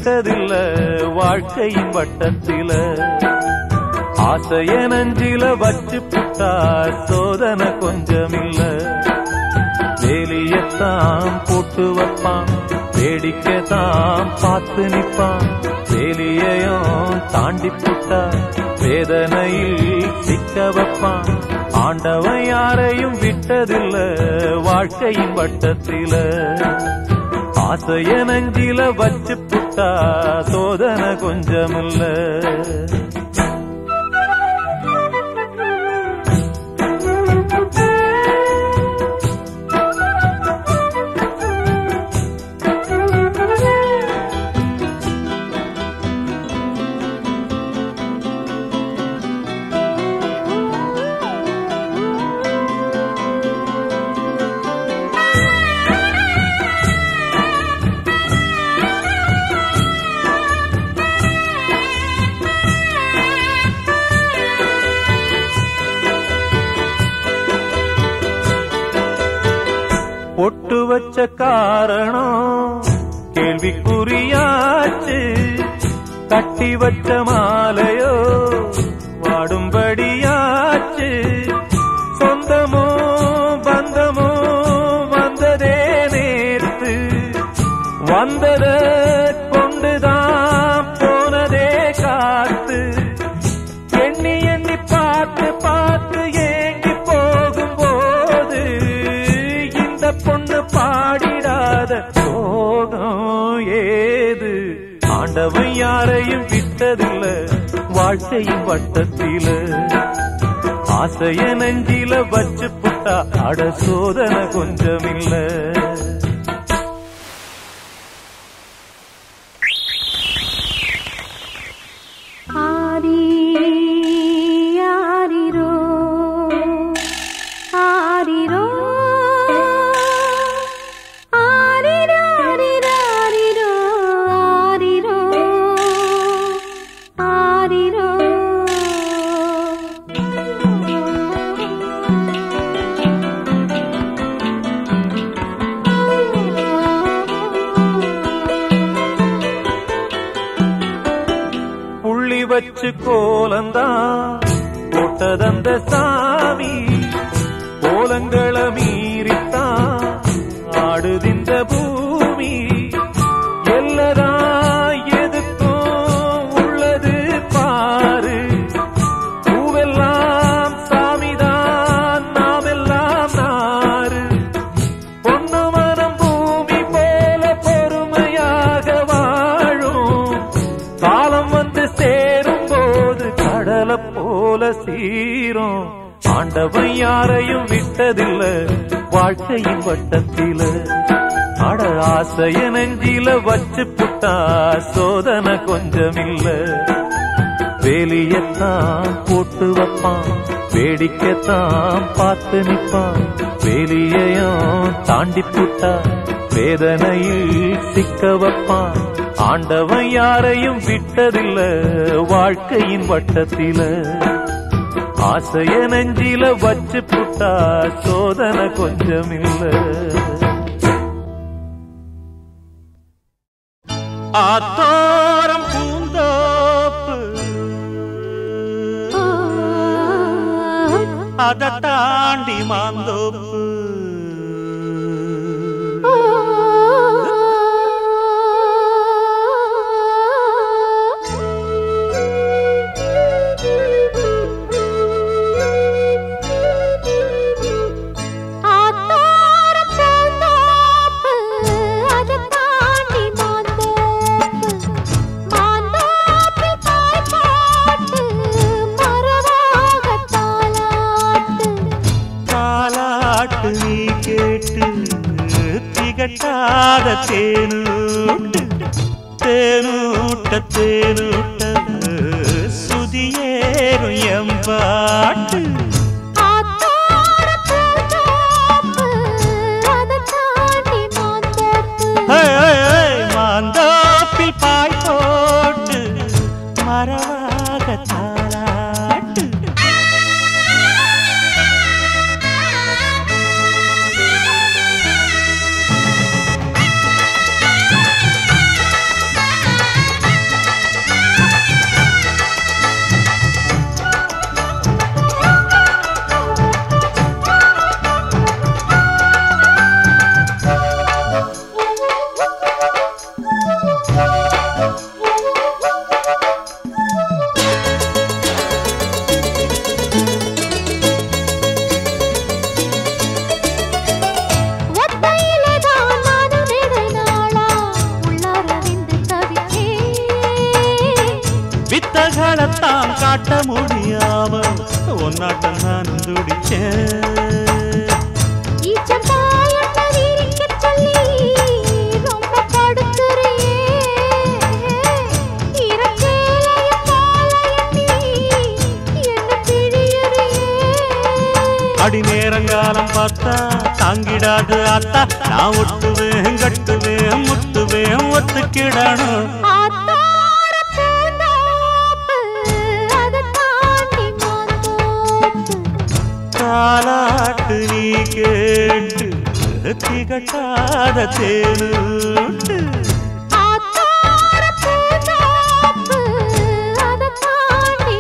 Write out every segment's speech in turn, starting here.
விட்டதில்ல வாழ்க்கையின் வட்டத்தில ஆசைய நஞ்சில வச்சு புட்டா சோதனை கொஞ்சமில்ல வேலியத்தான் போட்டு வைப்பான் வேடிக்கைத்தான் பார்த்து நிப்பான் வேலியையும் தாண்டி புட்டா வேதனையில் சிக்க வைப்பான் ஆண்டவன் யாரையும் விட்டதில்ல வாழ்க்கையின் வட்டத்தில ஆசைய நஞ்சில வச்சு புட்டா சோதனை கொஞ்சமில்ல பொட்டு வச்ச காரணம் கேள்விக்குறியாச்சு கட்டி வச்ச மாலையோ வாடும்படியாச்சு சொந்தமோ பந்தமோ வந்ததே நேர்த்து வந்தத கொண்டுதான் போனதே காத்து எண்ணி எண்ணி பார்த்து பார்த்து ஏங்கி போகும்போது இந்த பொண்ணு பாடிடாத சோகம் ஏது ஆண்டவன் யாரையும் விட்டதில்ல வாழ்க்கையின் வட்டத்தில ஆசைய நெஞ்சில வச்சு புட்டா அட சோதனை கொஞ்சமில்ல ஆரி ஆரிரோ ஆரிரோ ஆரிராரிராரிரோ ஆரிரோ ஆரிரோ புள்ளி வச்சு கோலந்தான் போட்டதந்த சாமி கோலங்களை மீறித்தான் ஆடுதிந்த பூமி எல்லதா எதுக்கும் உள்ளது பாரு பூவெல்லாம் சாமிதான் நாமெல்லாம் நாரு பொண்ணு மனம் பூமி போல பொறுமையாக வாழும் காலம் வந்து சேரும் போது கடலை போல சீரும் ஆண்டவன் யாரையும் விட்டதில்ல வாழ்க்கையின் வட்டத்தில அட ஆசைய நெஞ்சில வச்சு புட்டா சோதனை கொஞ்சமில்ல வேலியத்தான் போட்டு வைப்பான் வேடிக்கைத்தான் பார்த்து நிப்பான் வேலியையும் தாண்டி புட்டா வேதனையில் சிக்க வைப்பான் ஆண்டவன் யாரையும் விட்டதில்ல வாழ்க்கையின் வட்டத்தில ஆசைய நெஞ்சில வச்சு புட்டா சோதனை கொஞ்சமில்ல ஆத்தோரம் பூந்தோப்பு அதை தாண்டி மாந்தோப்பு ஆத்தாரம் பூந்தோப்பு, அதைத் தாண்டி மாந்தோப்பு. மாந்தோப்பில் காய் போட்டு, மரவாகத் தாலாட்டு. தாலாட்டு நீ கேட்டு திகட்டாத தேனூட்டு தேனூட்ட தேனூட்ட சுதியேறும் எம்பாட்டு ஆத்தாரம் பூந்தோப்பு, அதைத் தாண்டி மாந்தோப்பு. ஹே, ஹே, ஹே, மாந்தோப்பில் பாய் போட்டு மரவாக தாளாட்டு ஆ காட்ட முடியாம ஒன்னாட்டம் நான் துடிச்சேன் ஈச்சம்பாயத்தை விரிக்கச் சொல்லி ரொம்ப படுத்துறியே. இறச்சேலையும் பாலையும் நீ என்ன பிழியுறியே. அடி நேரங்காலம் பார்த்தா தாங்கிடாது ஆத்தா நான் ஒட்டுவேன் கட்டுவேன் முட்டுவேன் ஒத்துக்கிடணும் ஆத்தார பூந்தோப்பு, அதைத் தாண்டி மாந்தோப்பு. தாலாட்டு நீ கேட்டு திகட்டாத தேனூட்டு ஆத்தார பூந்தோப்பு, அதைத் தாண்டி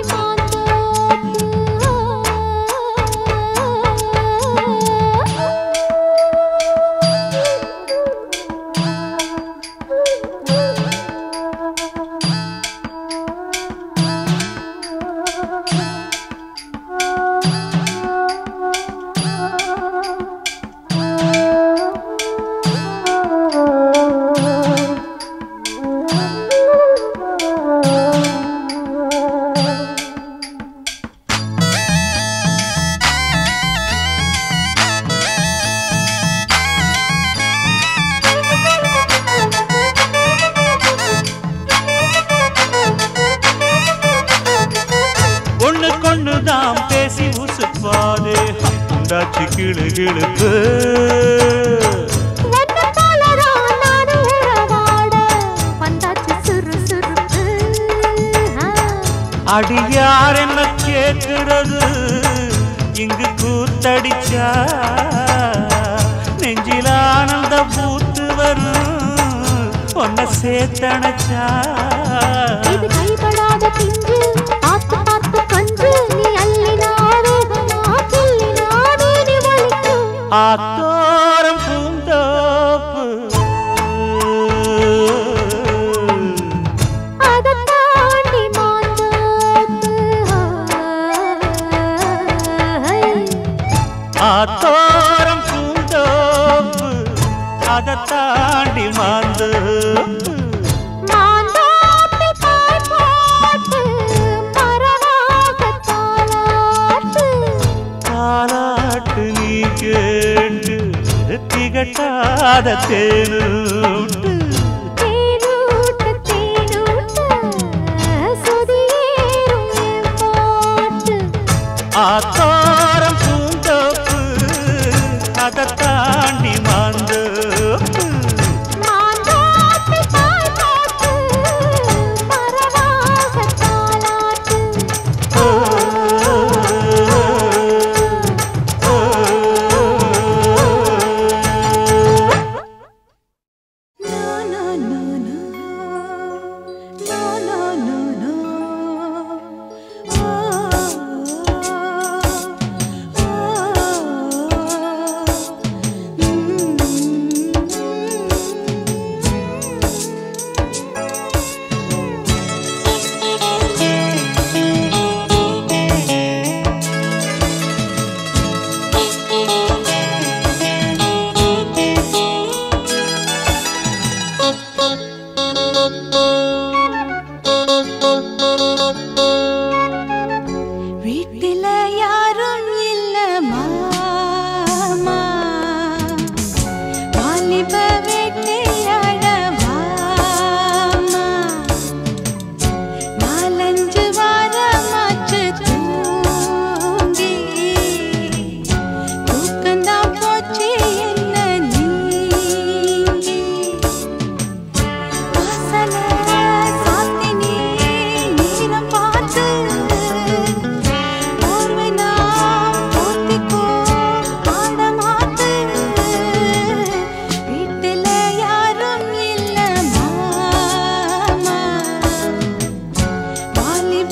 ஒண்ணு கொண்ணுதான் பேசி உசுப்பாதே உண்டாச்சு கிளு கிளுப்பு ஒன்ன போலதான் நானும் உறவாட வந்தாச்சு சுறுசுறுப்பு. ஆ. அடியார் என்ன கேட்கிறது இங்கு கூத்தடிச்சா நெஞ்சில் ஆனந்த பூத்து வரும் ஒன்ன சேர்த்தணைச்சா இது கைப்படாத பிஞ்சு பார்த்து பார்த்து கஞ்சு நீ அள்ளினா வேகமா கிள்ளினா நீதி வலிக்கும் ஆத்தோரம் பூந்தோப்பு அதைத் தாண்டி மாந்தோப்பு. ஆத்தோரம் பூந்தோப்பு அதை தாண்டி மாந்தோப்பு மாந்தோப்பில் பாய் போட்டு மரமாகத் தாலாட்டு. தாலாட்டு நீ கேட்டு திகட்டாத தேனூட்டு தேனூட்ட, தேனூட்ட, சுதியேறும் என் பாட்டு. ஆத்தோரம் பூந்தோப்பு அதை தாண்டி மாந்தோப்பு மாந்தோப்பில் பாய் போட்டு மரமாகத் தாலாட்டு. வீட்டில யாரும் இல்ல மாமா வாலிப வேட்டையாட வாமா நாலஞ்சு வாரமாச்சு தூங்கி தூக்கந்தான் போச்சு என்ன நீங்கி வாசல சாத்தி நீ நீரம் பார்த்து போர்வை நான் போத்திக்கோ ஆட மாத்து வீட்டுல யாரும் இல்ல மாமா வாலிப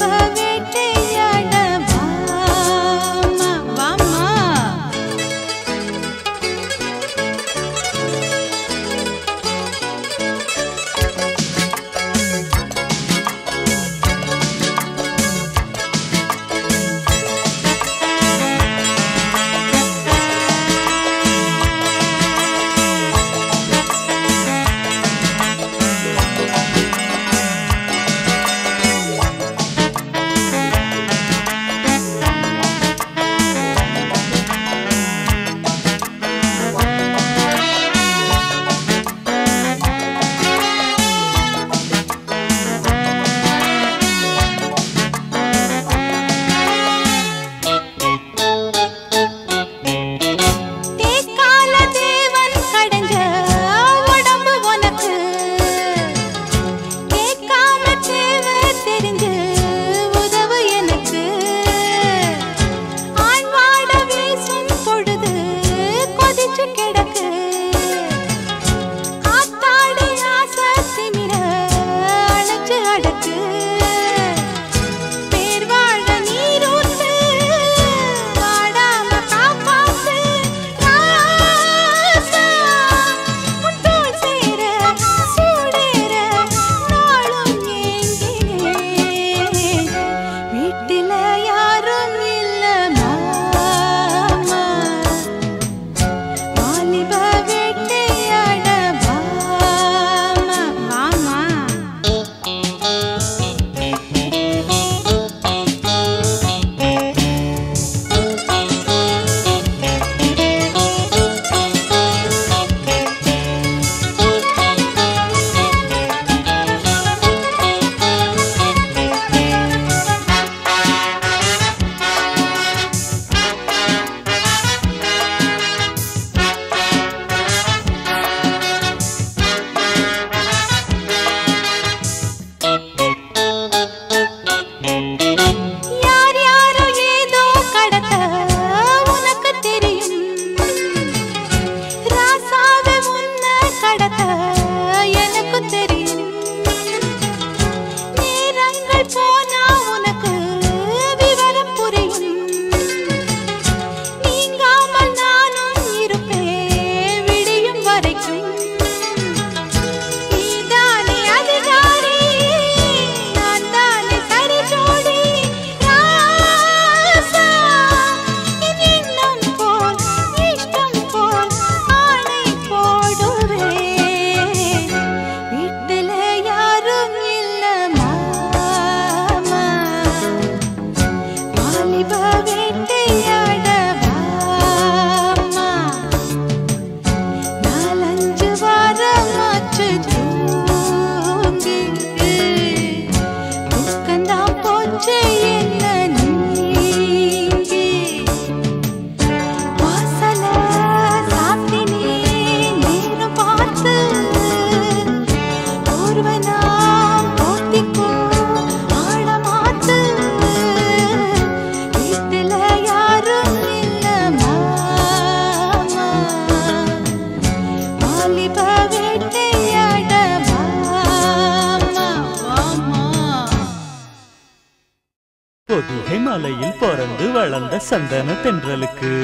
பொதிகை மலையில் பிறந்து வளர்ந்த சந்தன தென்றலுக்கு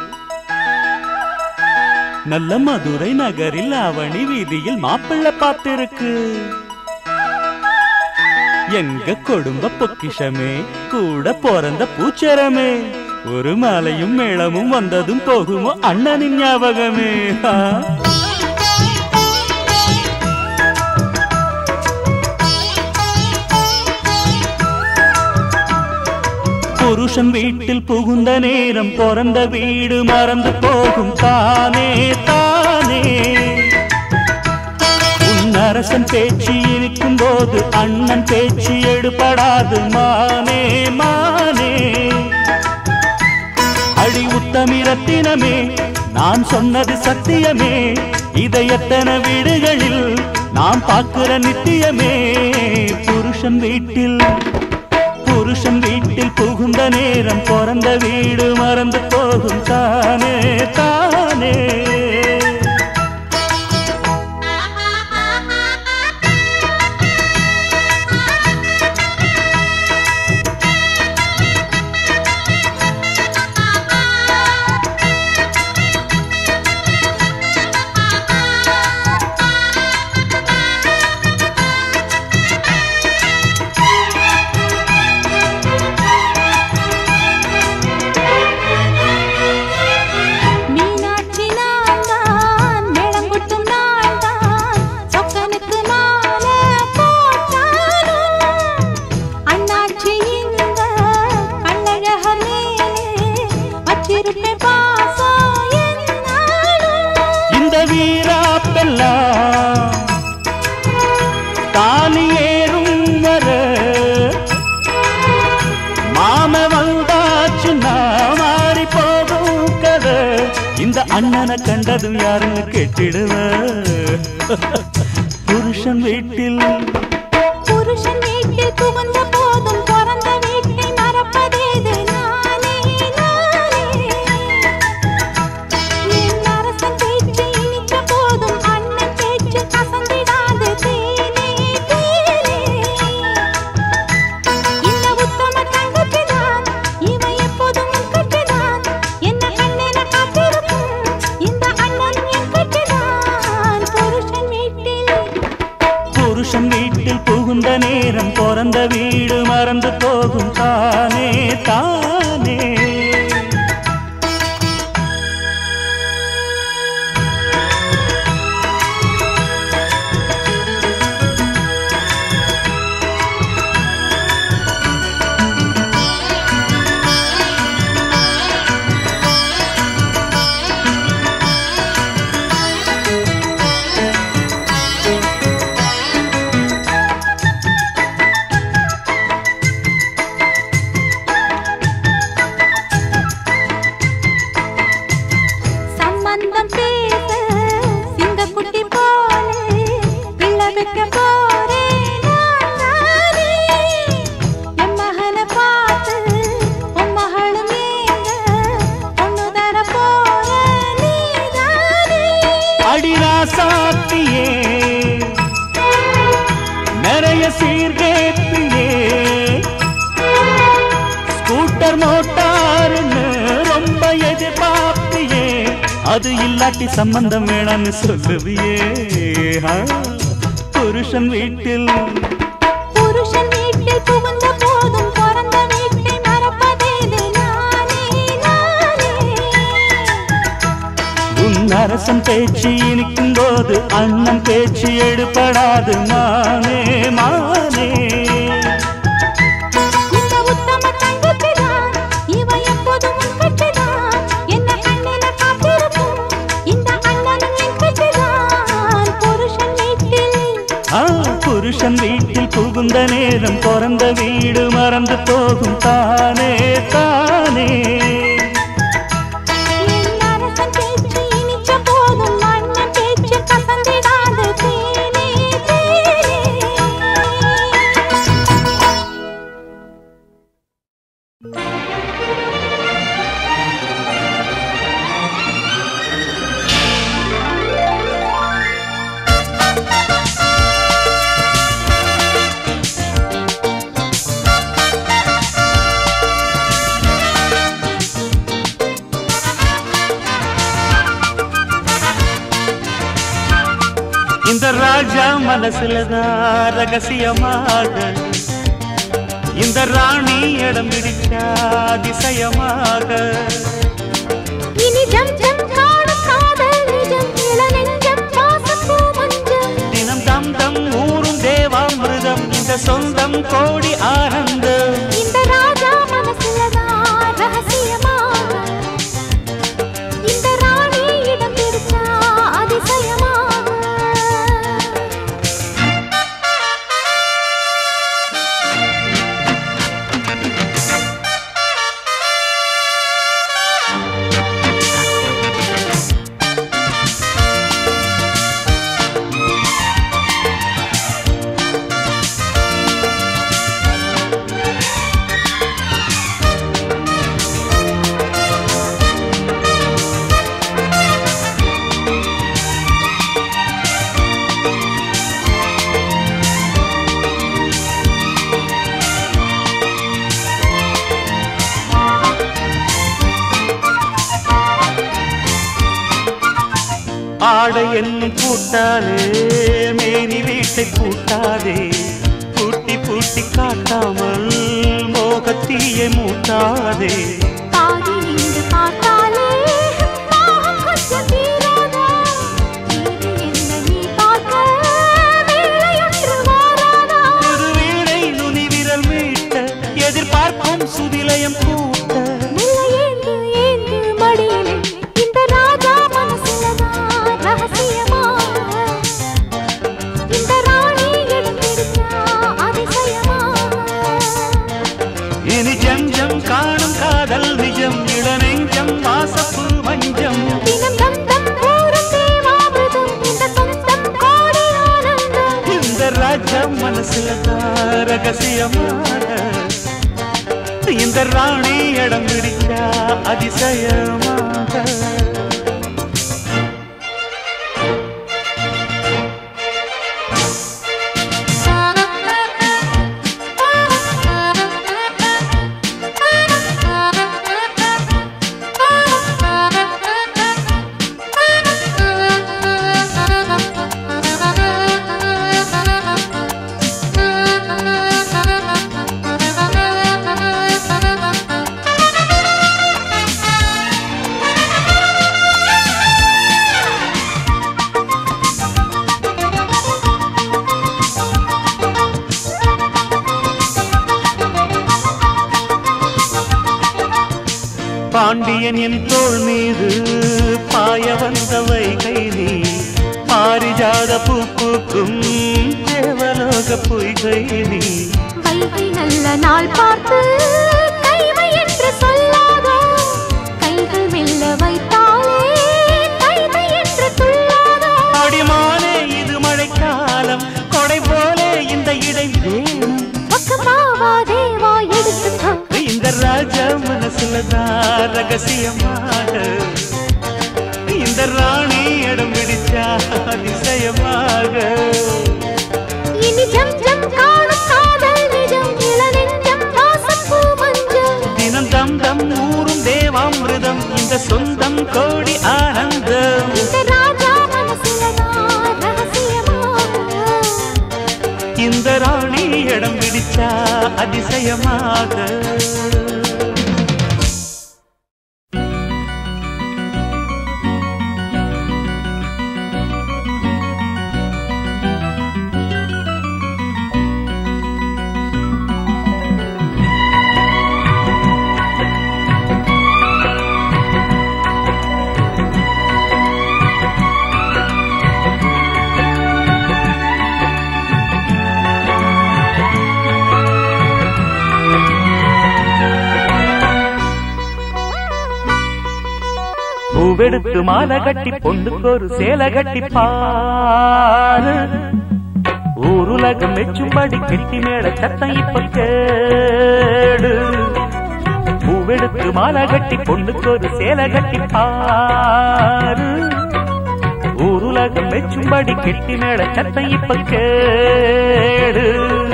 நல்ல மதுரை நகரில் அவனி வீதியில் மாப்பிள்ளை பார்த்திருக்கு எங்க குடும்ப பொக்கிஷமே கூட பிறந்த பூச்சரமே ஒரு மாலையும் மேளமும் வந்ததும் போகுமோ அண்ணனின் ஞாபகமே ஆ. புருஷன் வீட்டில் புகுந்த நேரம் பிறந்த வீடு மறந்து போகும் தானே தானே உன் அரசன் பேச்சு இருக்கும் போது அண்ணன் பேச்சு எடுபடாது மானே மானே அடி உத்தமிரத்தினமே நான் சொன்னது சத்தியமே இதை எத்தனை வீடுகளில் நாம் பார்க்கிற நித்தியமே புருஷன் வீட்டில் புருஷன் வீட்டில் புகுந்த நேரம் பிறந்த வீடு மறந்து போகும் தானே தானே மீனாட்சி நான்தான் மேளங்குட்டும் நான்தான் சொக்கனுக்கு மாலை போட்டாலும் அண்ணாச்சி இந்த கண்ணழகர் மேலே வச்சிருப்பேன் பாசம் என்னாலும் இந்த வீராப்பெல்லாம் தாலி ஏறும் வர மாம வந்தாச்சுன்னா மாறி போகும் கதை இந்த அண்ணனை கண்டதும் யாருன்னு கேட்டிடுவ புருஷன் வீட்டில் புருஷன் வீட்டில் புகுந்த போதும் பிறந்த வீட்டை மறப்பதேது நானே நானே என் அரசன் பேச்சு இனித்த போதும் அண்ணன் பேச்சு கசந்திடாது தேனே தேனே இந்த உத்தம தங்கச்சிதான் இவ எப்போதும் உன் கட்சிதான் என்ன கண்ணென காத்திருக்கும் இந்த அண்ணன் என் கட்சிதான் புருஷன் வீட்டில் புருஷன் வீட்டில் புகுந்த நேரம் பிறந்த வீடு மறந்து போகும் தானே தானே சம்பந்தம் பேச சிங்கக்குட்டி போலே பிள்ளை வைக்க போறேன் நான் நானே. என் மகனை பார்த்து உன் மகளும் ஏங்க பொண்ணு தர போற நீதானே. அடிராசாத்தியே நிறைய சீர்கேப்பியே ஸ்கூட்டர் மோட்டார்னு ரொம்ப எதிர்பார்ப்பியே அது இல்லாட்டி சம்பந்தம் வேணாம்னு சொல்லுவியே ஆ, புருஷன் வீட்டில் புருஷன் வீட்டில் புகுந்த போதும் பிறந்த வீட்டை மறப்பதேது நானே நானே உன் அரசன் பேச்சு இனிக்கும் போது அண்ணன் பேச்சு எடுபடாது மானே மானே இந்த உத்தம தங்கச்சிதான் இவ எப்போதும் உன் கட்சிதான் என்ன கண்ணில காத்திருக்கும் இந்த அண்ணனும் என் கட்சிதான் புருஷன் வீட்டில் ஆ புருஷன் வீட்டில் புகுந்த நேரம் பிறந்த வீடு மறந்து போகும் தானே தானே என் அரசன் பேச்சு இனிச்ச போதும் அண்ணன் பேச்சு கசந்திடாது தேனே தேனே ஆ ராஜா மனசுலதான் ரகசியமாக இந்த ராணி இடம் பிடிச்சா அதிசயமாக இனி ஜம் ஜம் காணும் காதல் நிஜம் இளநெஞ்சம் வாசப்பூ மஞ்சள் தினம் தம் தம் ஊரும் தேவாமிருதம் இந்த சொந்தம் கோடி ஆனந்தம் இந்த ராஜா மனசுலதான் ரகசியமாக இந்த ராணி இடம் பிடிச்சா அதிசயமாக ஆடை என்னும் பூட்டாலே மேனி வீட்டை பூட்டாதே பூட்டி பூட்டி காட்டாமல் மோகத்தீயை மூட்டாதே பாதி நின்று பார்த்தாலே தாகம் கொஞ்சம் தீராதா? இது என்ன நீ பார்க்க வேளையொன்று மாறாதா? ஒரு வீணை நுனி விரல் மீட்ட எதிர்பார்ப்பும் சுதிலயம் கூட்ட மெல்ல ஏந்து ஏந்து மடியிலே இந்த ராஜா மனசுலதான் ரகசியமாக இந்த ராணி இடம் பிடிச்சா அதிசயமாக இனி ஜஞ்சம் காணும் காதல் நிஜம் இளநெஞ்சம் வாசப்பு மஞ்சம் தினம் தந்தம் ஊரும் தேவாமிர்தம் இந்த சொந்தம் கோடி ஆனந்தம் இந்த ராஜா மனசுல தான் ரகசியமாக இந்த ராணி இடம் பிடிச்சா அதிசயமாக பாண்டியன் என் தோள் மீது பாய வந்த வைகை நீ பாரிஜாத பூ பூக்கும் தேவலோக பொய்கை நீ வைகை நல்ல நாள் பார்த்து கைவை என்று சொல்லாதோ கைகள் மெல்ல வைத்தாலே கைவை என்று துள்ளாதோ அடிமானே இது மழைக்காலம் கொடை போலே இந்த இடை வேணும் பக்கமாவா தேவா எடுத்துக்கோ இந்த ராஜா மனசுலதான் ரகசியமாக இந்த ராணி இடம் பிடிச்சா அதிசயமாக இனி ஜம் ஜம் காணும் காதல் நிஜம் இளநெஞ்சம் வாசப்பூ மஞ்சள் தினம் தம் தம் ஊரும் தேவாமிருதம் இந்த சொந்தம் கோடி ஆனந்தம் இந்த ராஜா மனசுலதான் ரகசியமாக இந்த ராணி இடம் பிடிச்சா அதிசயமாக பூவெடுத்து மாலை கட்டி பொண்ணுக்கு ஒரு சேலை கட்டி பாரு ஊருலகம் மெச்சும்படி கெட்டி மேல சத்தம் இப்ப கேடு பூவெடுத்து மாலை கட்டி பொண்ணுக்கு ஒரு சேலை கட்டி பாரு ஊருலகம் மெச்சும்படி கெட்டி மேல சத்தம் இப்ப கேடு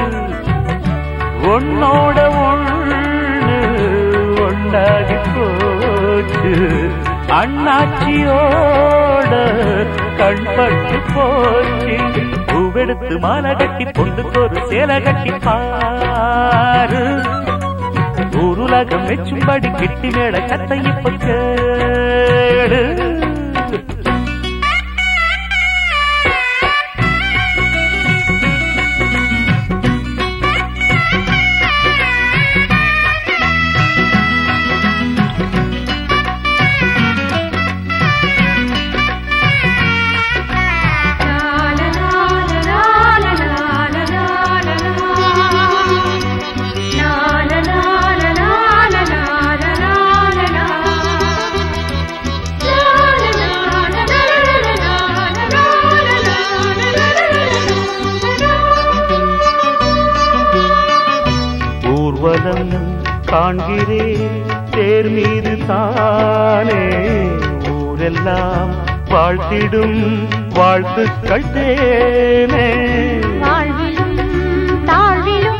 உன்னோட ஒண்ணு ஒண்டாகி போச்சு அண்ணாச்சியோட கண்பட்டு போச்சு பூவெடுத்து மாலை கட்டி பொண்ணுக்கு ஒரு சேலை கட்டி பாரு ஊருலகம் மெச்சும்படி கிட்டி மேட கத்தை இப்ப கேடு ஊர்வலம் காண்கிறேன் தேர் மீது தானே ஊரெல்லாம் வாழ்த்திடும் வாழ்த்துக்கள் தேனே வாழ்விலும் தாழ்விலும்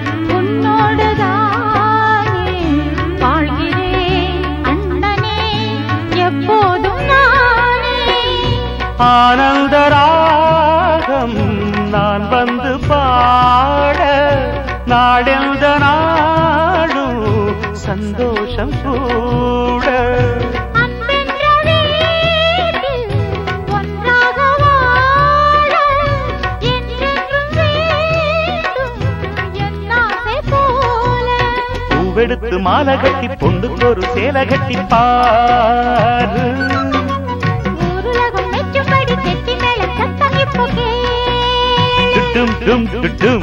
உன்னோடுதானே வாழ்கிறேன் அண்ணனே எப்போதும் நானே ஆனந்த ராகம் நான் வந்து பாட நாடெந்த நாடும் சந்தோஷம் கூட அன்பென்ற வீட்டில் ஒன்றாக வாழ என்றென்றும் வேண்டும் என் ஆசை போல பூவெடுத்து மாலை கட்டி பொண்ணுக்கு ஒரு சேலை கட்டி பாரு ஊருலகம் மெச்சும்படி கெட்டி மேல சத்தம் இப்போ கேளு டும் டும் டும்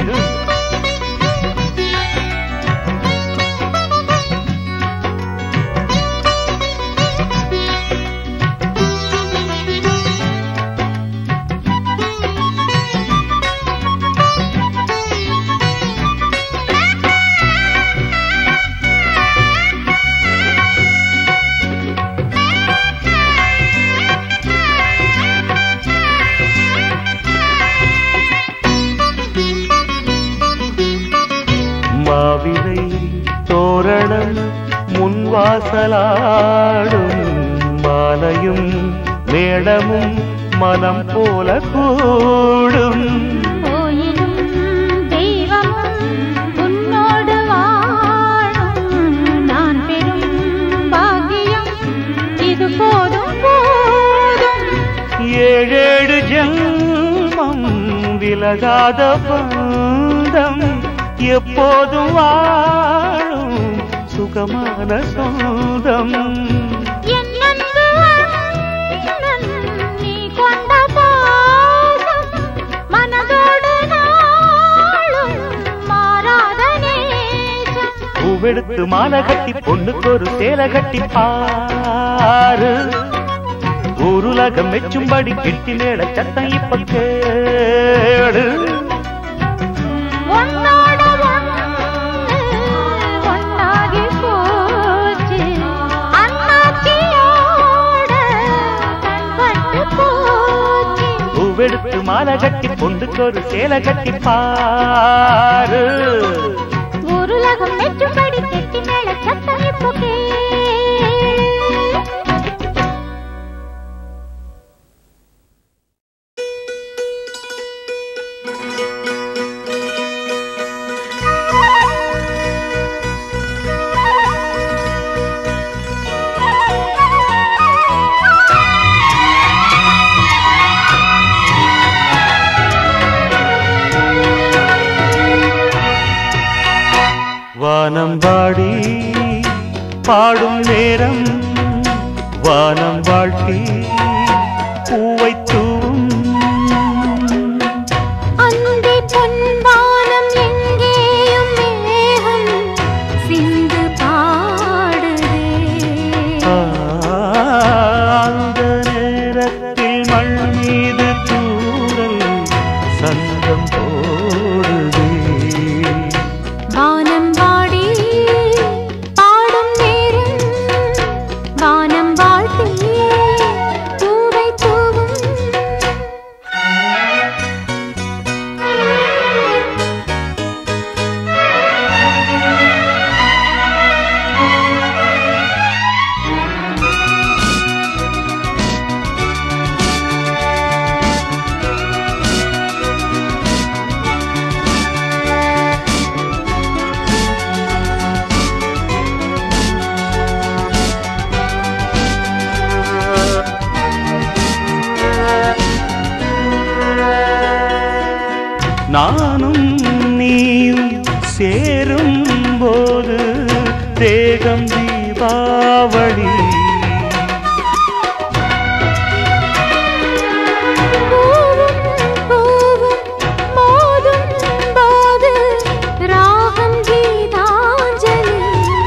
மாவிலை தோரணம் முன்வாசலாடும் மாலையும் மேளமும் மனம் போல கூடும் கோயிலும் தெய்வமும் உன்னோடு வாழும் நான் பெரும் பாக்கியம் இது போதும் போதும் ஏழேழு ஜென்மம் விலகாத பந்தம் எப்போதும் வாழும் சுகமான சொந்தம் என் அன்பு அண்ணன், நீ கொண்ட பாசம் மனதோடு நாளும் மாறாத நேசம் பூவெடுத்து மாலை கட்டி பொண்ணுக்கு ஒரு சேலை கட்டி பாரு ஊருலகம் மெச்சும்படி கிட்டி மேட சத்தம் இப்ப கேடு ஒன்னோட ஒண்ணு ஒன்னாகி போச்சு அண்ணாச்சியோட கண்பட்டு போச்சு பூவெடுத்து மாலை கட்டி பொண்ணுக்கு ஒரு சேலை கட்டி பாரு ஊருலகம் மெச்சும்படி கெட்டி மேல சத்தம் இப்போ கேளு வானம் வாடி பாடும் நேரம் வானம் வாழ்த்தி பூவை தூவும் அந்தி பொன்வானம் எங்கேயும் மேகம் சிந்து பாடுதே அந்த நேரத்தில் மண் மீது தூரல் சங்கம் போடுதே வானம் வாடி பாடும் நேரம் வானம் வாழ்த்தி பூவை தூவும் தேகம் தீபாவளி பூவும் பூவும் மோதும் போது ராகம் கீதாஞ்சலி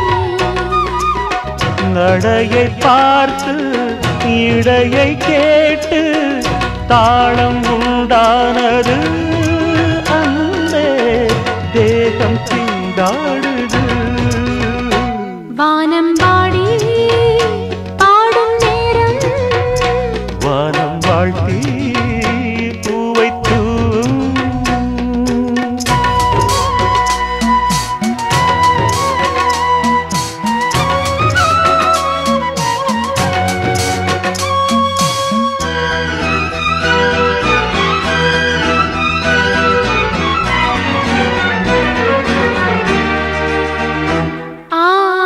நடையை பார்த்து இடையை கேட்டு தாளம் உண்டானது அன்பே தேகம் திண்டாடுது வானம் பாடி பாடும் நேரம் வானம் வாழ்த்தி பூவை தூவும் ஆ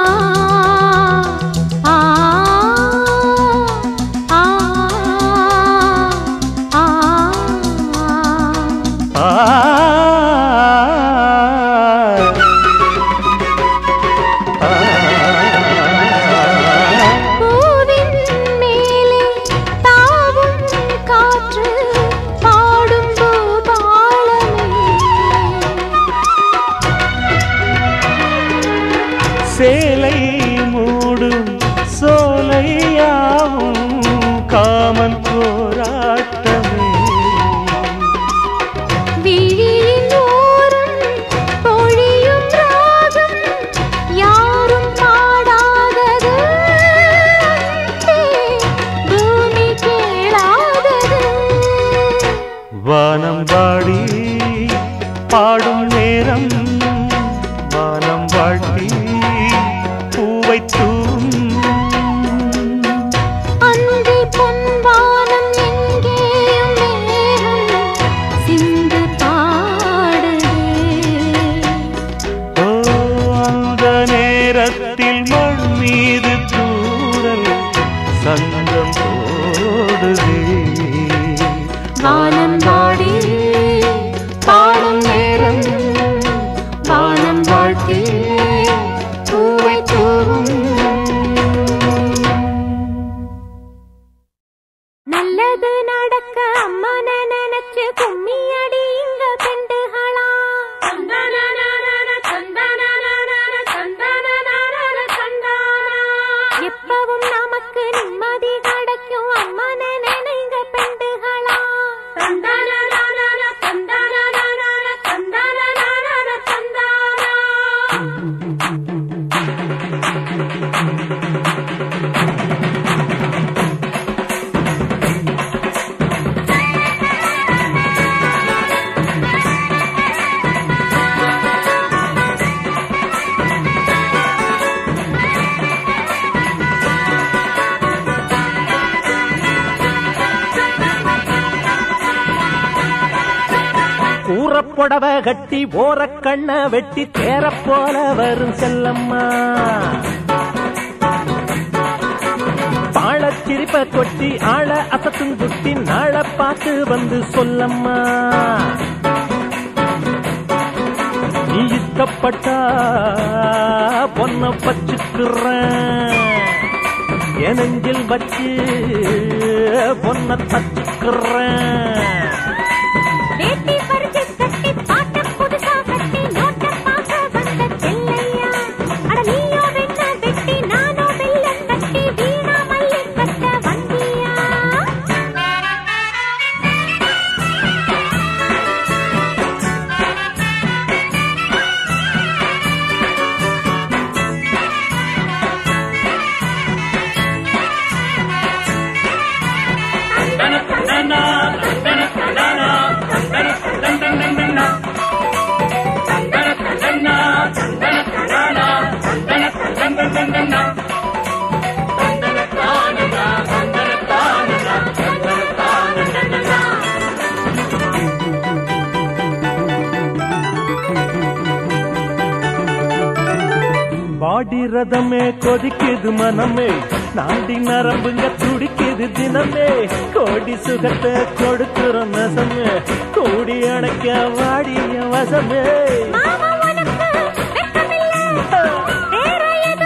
ஆ ஆ ஆ ஆ பூவின் மேலே தாவும் காற்று பாடும் பூபாலமே சேலை மூடும் சோலையாவும் காமன் போராட்டமே விழியின் ஓரம் பொழியும் ராகம் யாரும் பாடாதது அன்பே, பூமி கேளாதது வானம் பாடி பாடும் நேரம் வானம் வாழ்த்தி பூவை தூவும் அந்தி பொன்வானம் எங்கேயும் மேகம் சிந்து பாடுதே ஓ அந்த நேரத்தில் மண் மீது தூரல் சங்கம் போடுதே வானம் பாடி பாடும் நேரம் வானம் வாழ்த்தி பூவை தூவும் நல்லது நடக்க அம்மனை நினைச்சு கும்மி அடி இங்க பெண்டுகளா எப்பவும் நமக்கு நிம்மதி கிடைக்கும் அம்மனை நினைங்க பெண்டுகளா கூறப்புடவ கட்டி ஓரக்கண்ண வெட்டி தேர போல வரும் செல்லம்மா பாழச் சிரிப்ப கொட்டி ஆள அசத்தும் குட்டி நாள பார்த்து வந்து சொல்லம்மா நீ இஷ்டப்பட்டா பொண்ண பச்சுக்கிறேன் என் நெஞ்சில் வச்சு பொண்ண தச்சுக்கிறேன் வேட்டி பறிச்சு கட்டி பாட்ட புதுசா கட்டி நோட்ட பார்க்க வந்த செல்லையா அட நீயோ வெண்ண வெட்டி நானோ வெள்ளம் கட்டி வீணா மல்லி கட்ட வந்தியா பாடி ரதமே கொதிக்குது மனமே நாடி நரம்புங்க துடிக்குது தினமே கோடி சுகத்தை கொடுக்கிற நசமே கூடி அணைக்க வாடிய வசமே மாமா உனக்கு வெட்கமில்லை வேற எதுவும்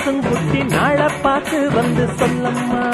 அசத்தும் குட்டி நாளை பார்த்து வந்து சொல்லம்மா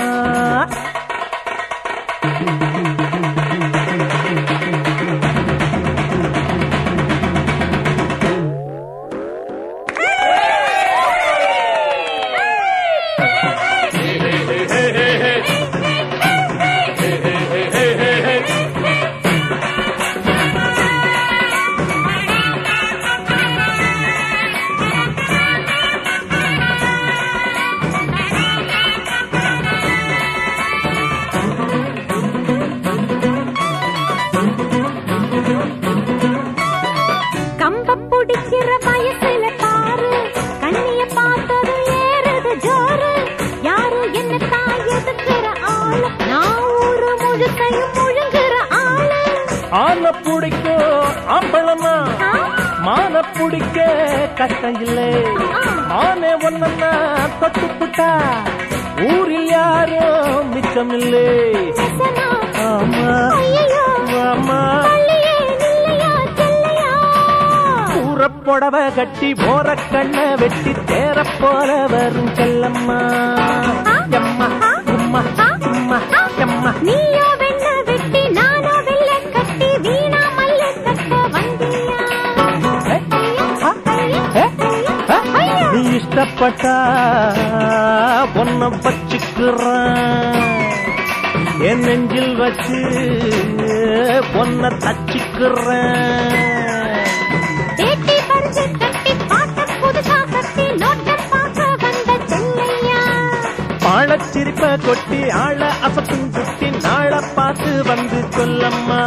கம்ப பிடிக்கிற வயசுல பாரு கண்ணிய பார்த்தது ஏறுது ஜோறு யாரு என்ன தான் எதுக்குற ஆளு நான் ஊரு முழுக்கையும் முழுங்குற ஆளு ஆன பிடிக்கும் ஆம்பளமா ஆ, மான பிடிக்க கஷ்டம் இல்லை ஆ. மானே ஒன்னா தொட்டுப்புட்டா ஊரில் யாரும் மிச்சம் இல்லை நெசனா? ஆமா ஐயையோ, ஆமா பள்ளியே நில்லையா, செல்லையா? கூறப்புடவ கட்டி போற கண்ண வெட்டி தேர போல வரும் செல்லம்மா எம்மா உம்மா உம்மா எம்மா நீயோ வெண்ண வெட்டி நானோ வெள்ளை கட்டி வீணா மல்ல கட்ட வந்தியா ஏ, ஆ, ஏ, ஆ. நீ இஷ்டப்பட்டா பொண்ண வச்சுக்கிறேன் என் நெஞ்சில் வச்சு பொண்ண தச்சுக்கிறேன் வேட்டி பறிச்சு கட்டி பாட்ட புதுசா கட்டி நோட்ட பார்க்க வந்த செல்லையா பாழச்சிரிப்ப கொட்டி ஆள அசத்தும் குட்டி நாள பார்த்து வந்து சொல்லம்மா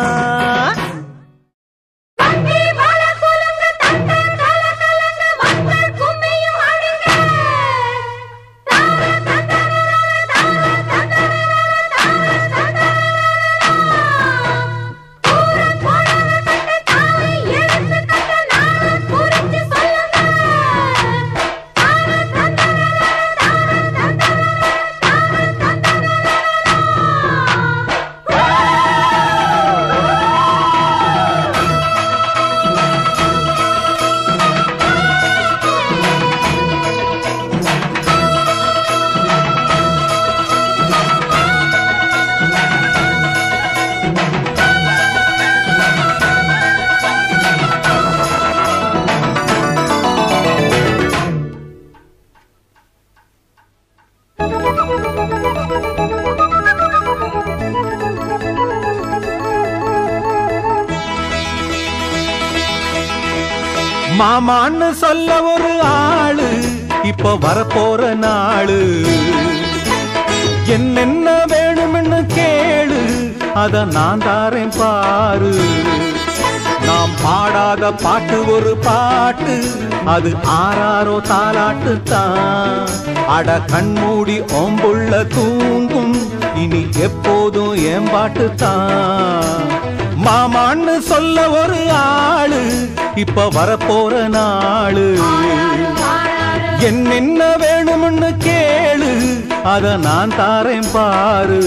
தம்பி வாழ குலுங்க தந்த கல கலங்க மக்கள் கும்மியும் அடிங்க தார தந்தரர தார தந்தரர தார தந்தரர தூரம் போனவ கட்ட தாவி எழுத்து கட்ட நாள குறிச்சு சொல்லுங்க தார தந்தரர தார தந்தரர தார மாமான்னு சொல்ல ஒரு ஆளு இப்ப வரப்போற நாளு என்னென்ன வேணும்னு கேளு அத நான் தாரேன் பாரு நாம் பாடாத பாட்டு ஒரு பாட்டு அது ஆறாரோ தாலாட்டு தான் அட கண்மூடி ஓம்புள்ள தூங்கும் இனி எப்போதும் என் பாட்டு தான் மாமான்னு சொல்ல ஒரு ஆளு இப்ப வரப்போற நாளு என்னென்ன வேணும்னு கேளு அத நான் தாரேன் பாரு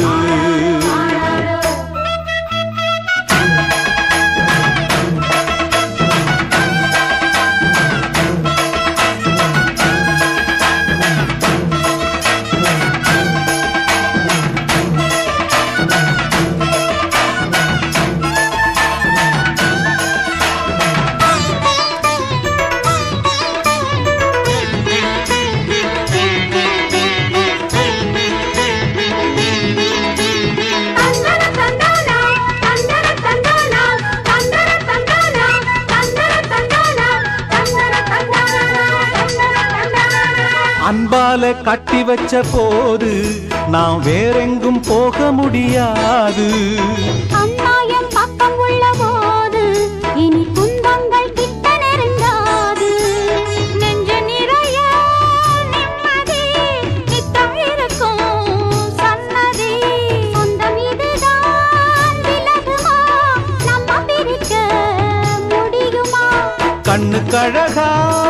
தந்தர தந்தானா தந்தர தந்தானா தந்தர தந்தானா தந்தர தந்தானா தந்தர தந்தானா தந்தர தந்தானா அன்பால கட்டி வச்ச போது நான் வேறெங்கும் போக முடியாது அம்மாயம் பக்கம் உள்ள போது இனி துன்பங்கள் கிட்ட நெருங்காது நெஞ்சு நிறைய நிம்மதி நித்தம் இருக்கும் சன்னதி சொந்தம் இதுதான் விலகுமா நம்ம பிரிக்க முடியுமா கண்ணு கழகா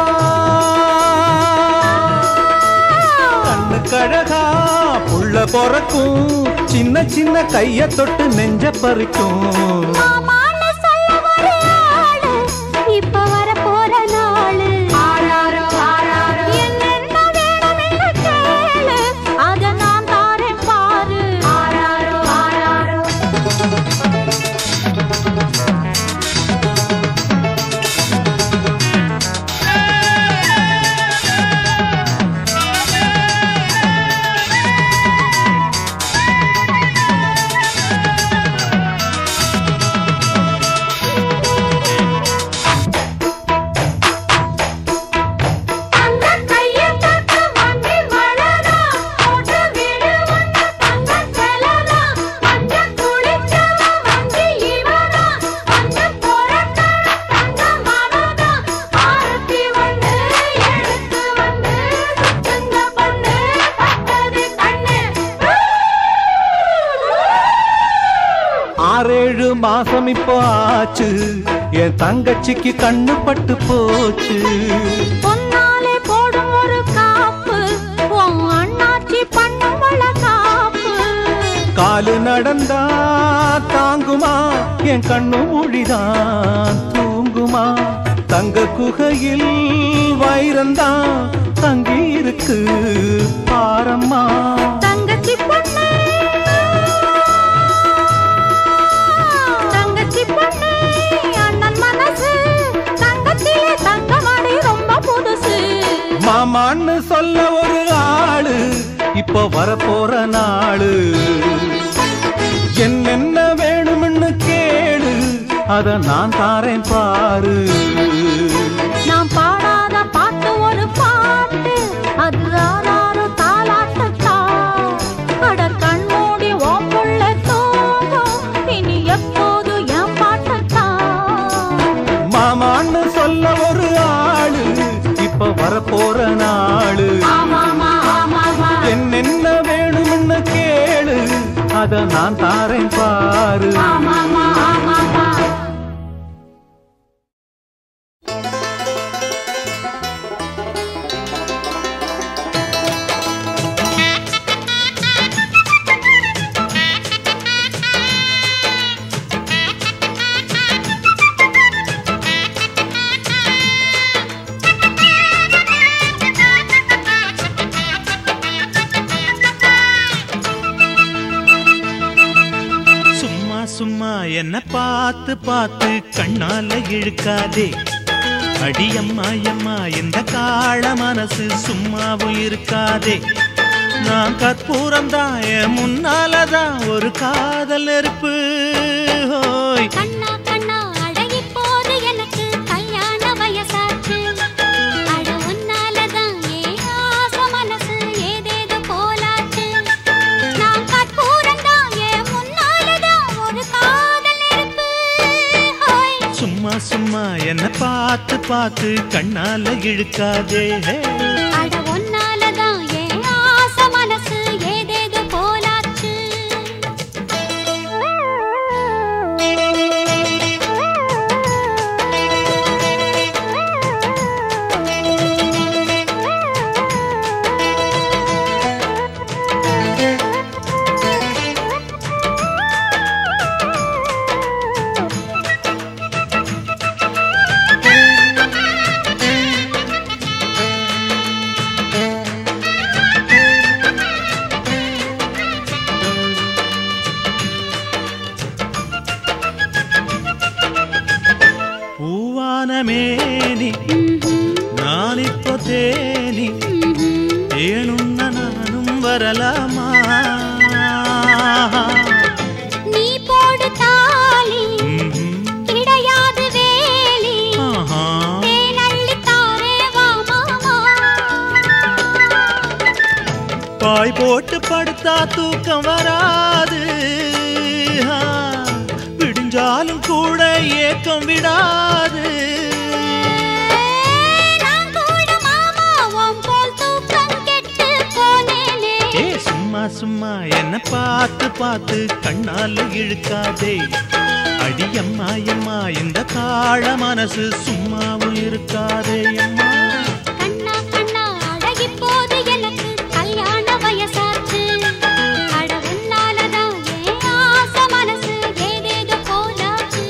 கண்ணு கழகா புள்ள பொறக்கும் சின்ன சின்ன கைய தொட்டு நெஞ்ச பறிக்கும் மாமான்னு சொல்ல ஒரு ஆளு, இப்ப வரப்போற நாளு. என்னென்ன வேணுமென்னு அந்த கைய தட்டு வண்டி மழதா ஓட்டு வீடு வந்த தங்க செலதா அந்த குளிச்சவ வண்டி இவதா அந்த போறட்ட தங்க மனதா ஆரத்தி வந்து எடுத்து வந்து சுத்தங்க பண்ணு பட்டது கண்ணு ஆறேழு மாசம் இப்போ ஆச்சு என் தங்கச்சிக்கு கண்ணு பட்டு போச்சு பொன்னாலே போடும் ஒரு காப்பு உன் அண்ணாச்சி பண்ணும் வளகாப்பு காலு நடந்தா தாங்குமா என் கண்ணு மொழிதான் தூங்குமா தங்க குகையில் வைரந்தான் தங்கி இருக்கு பாரம்மா தங்கச்சி பொண்ணு தங்கச்சி பொண்ணு அண்ணன் மனசு தங்கத்திலே தங்கமணி ரொம்ப புதுசு மாமான்னு சொல்ல ஒரு ஆளு இப்ப வரப்போற நாளு என்னென்ன வேணும்னு கேளு அத நான் தாரேன் பாரு நான் பாடாத பாட்டு ஒரு பாட்டு அது ஆறாறு தாலாட்டுத்தா அட கண்மூடி ஓம் புள்ள தூங்கும் இனி எப்போது என் பாட்டுத்தான் மாமான்னு சொல்ல ஒரு ஆளு இப்ப வரப்போற நாளு ஆமாமா ஆமாமா என்னென்ன வேணும்னு கேளு அத நான் தாரேன் பாரு ஆமாமா ஆமாமா சும்மா சும்மா என்ன பார்த்து பார்த்து கண்ணால இழுக்காதே அடியம்மா அம்மா இந்த காள மனசு சும்மாவும் இருக்காதே நான் கற்பூரம் தான் என் முன்னாலதான் ஒரு காதல் நெருப்பு ஹோய் கண்ணா கண்ணா அழகி போது எனக்கு கல்யாண வயசாச்சு அட உன்னாலதான் ஏ ஆசை மனசு ஏதேதோ போலாச்சு நான் கற்பூரம்தான் என் முன்னாலதான் ஒரு காதல் நெருப்பு ஹோய் சும்மா சும்மா என்ன பார்த்து பார்த்து கண்ணால இழுக்காதே ஹே. அட உன்னாலதான் ஏன் ஆசை மனசு ஏதேதோ போலாச்சு பூவான மேனி நான் இப்போ தேனி தேனுண்ண நானும் வரலாமா நீ போடு தாலி ம்ஹும். கிடையாது வேலி ஆஹா. தேனள்ளி தாரே வா மாமா பாய் போட்டு படுத்தா தூக்கம் வராது ஆ, விடிஞ்சாலும் கூட ஏக்கம் விடாது நான் கூட மாமா உன் போல் தூக்கம் கெட்டு போனேனே ஏ சும்மா சும்மா என்ன பார்த்து பார்த்து கண்ணால இழுக்காதே அடியம்மா அம்மா இந்த காள மனசு சும்மாவும் இருக்காதே அம்மா கண்ணா கண்ணா அழகி போது எனக்கு கல்யாண வயசாச்சு அட உன்னாலதான் ஏன் ஆசை மனசு ஏதேதோ போலாச்சு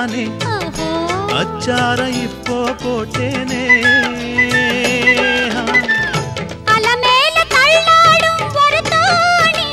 நானே ஓஹோ அச்சாரம் இப்போ போட்டேனே அலமேல தள்ளாடும் ஒரு தோணி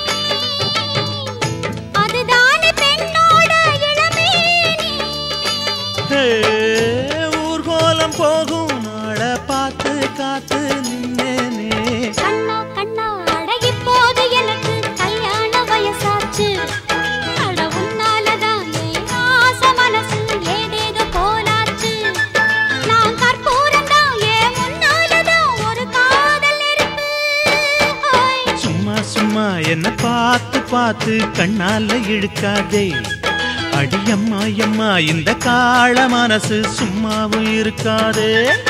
அதுதானே பெண்ணோட இளமேனி ஹே, ஊர்கோலம் போகும் நாள பார்த்து காத்து நின்னேனே கண்ணா கண்ணா அட இப்போது எனக்கு கல்யாண வயசாச்சு அட உன்னாலதான் என் ஆசை மனசு ஏதேதோ போலாச்சு நான் கற்பூரம்தான் என் முன்னாலதான் ஒரு காதல் நெருப்பு ஹோய். சும்மா சும்மா என்ன பார்த்து பார்த்து கண்ணால இழுக்காதே அடியம்மா அம்மா இந்த காள மனசு சும்மாவும் இருக்காதே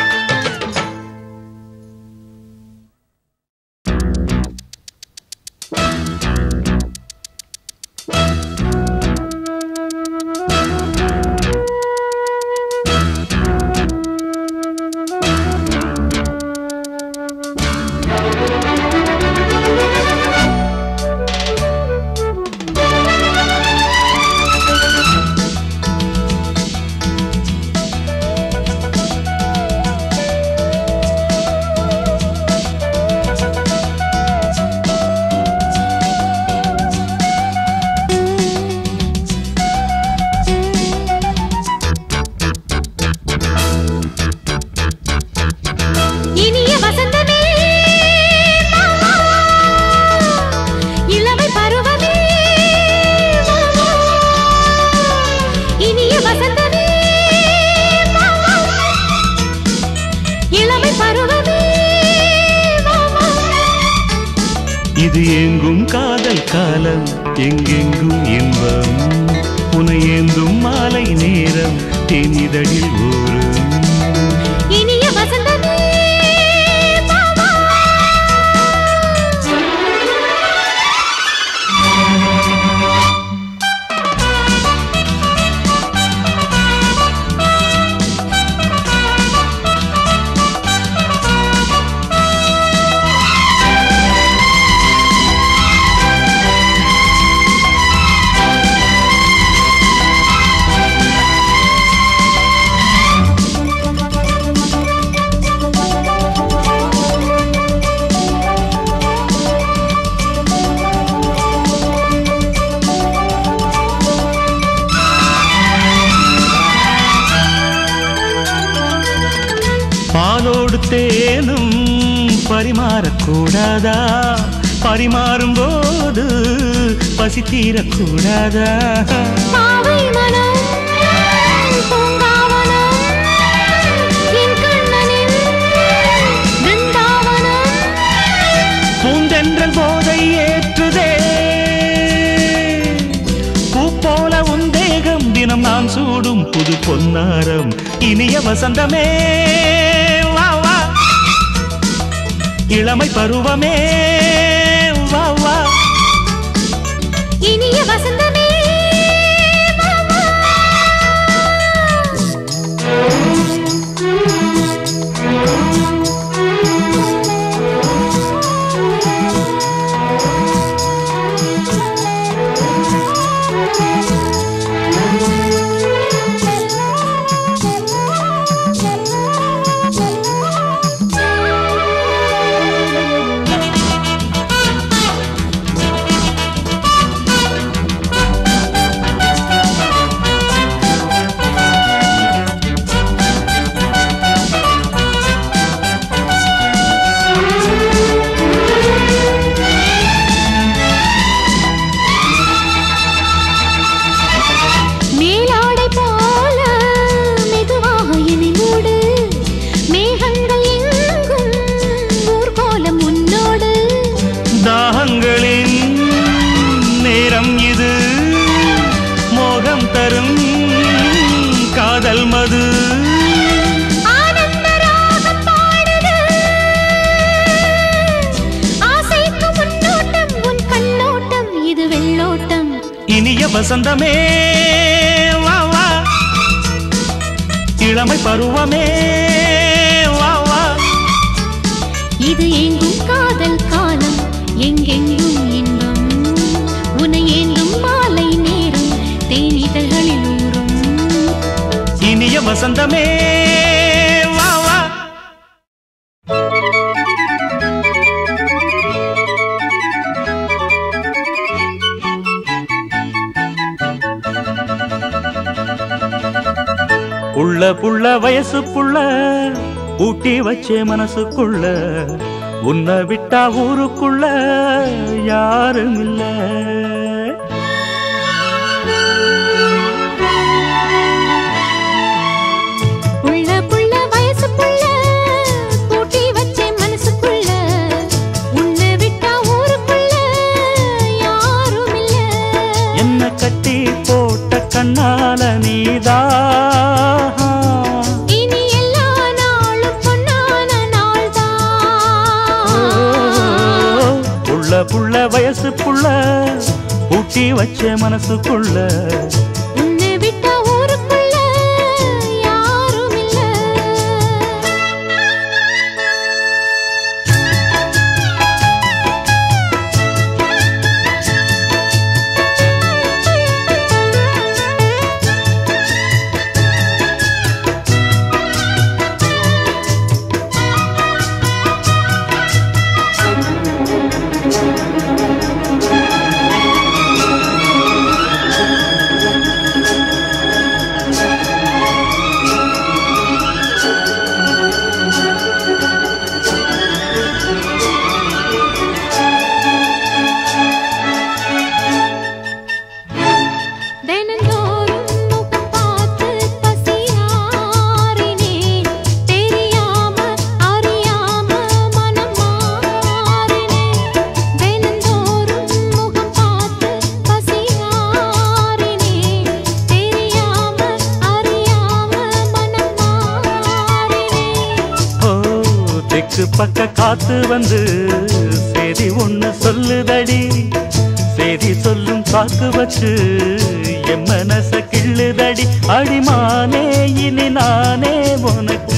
இனிய வசந்தமே மாமா. இளமை பருவமே மாமா. இனிய வசந்தமே மாமா. இளமை பருவமே மாமா. இது எங்கும் காதல் காலம் எங்கெங்கும் இன்பம் உனை ஏந்தும் மாலை நேரம் தேனிதழில் ஊறும் இனிய வசந்தமே மாமா. பாலோடு தேனும் பரிமாறக்கூடாதா பரிமாறும் போது பசி தீரக்கூடாதா பாவை மனம் பூங்காவனம் என் கண்ணனின் பிருந்தாவனம் பூந்தென்றல் போதை ஏற்றுதே பூ போல உன் தேகம் தினம் நான் சூடும் புது பொன்னாரம் இனிய வசந்தமே வா வா இளமை பருவமே வா வா இனிய வசந்தமே மாமா. மேலாடை போல மெதுவாக என்னை மூடு மேகங்கள் எங்கும் ஊர்கோலம் உன்னோடு தாகங்களின் நேரம் இது மோகம் தரும் காதல் மது ஆனந்த ராகம் பாடுது ஆசைக்கு முன்னோட்டம் உன் கண்ணோட்டம் இது வெள்ளோட்டம் இனிய வசந்தமே வா வா இளமை பருவமே வா வா இது எங்கும் காதல் காலம் எங்கெங்கும் இன்பம் உனை ஏந்தும் மாலை நேரம் தேனிதழ்களில் ஊறும் இனிய வசந்தமே வா வா புள்ள புள்ள வயசு புள்ள ஊட்டி வச்சே மனசுக்குள்ள உன்னை விட்டா ஊருக்குள்ள யாரும் இல்ல புள்ள புள்ள வயசு புள்ள கூட்டி வச்சேன் மனசுக்குள்ள உன்னை விட்டா ஊருக்குள்ள யாரும் இல்ல என்ன கட்டி போட்ட கண்ணால நீதா இனி எல்லா நாளும் பொன்னான நாள்தான் புள்ள புள்ள வயசு புள்ள ஊட்டி வச்ச மனசுக்குள்ள உன்னை விட்டா ஊருக்குள்ள யாரும் இல்ல தினந்தோறும் முகம் பார்த்து பசியாறினேன் தெரியாம அறியாம மனம் மாறினேன் தினந்தோறும் முகம் பார்த்து பசியாறினேன் தெரியாம அறியாம மனம் மாறினேன் ஓ தெக்கு பக்க காத்து வந்து செய்தி ஒண்ணு சொல்லுதடி செய்தி சொல்லும் காக்கு வச்சு என் மனச கிள்ளுதடி அடிமானே இனி நானே உனக்கு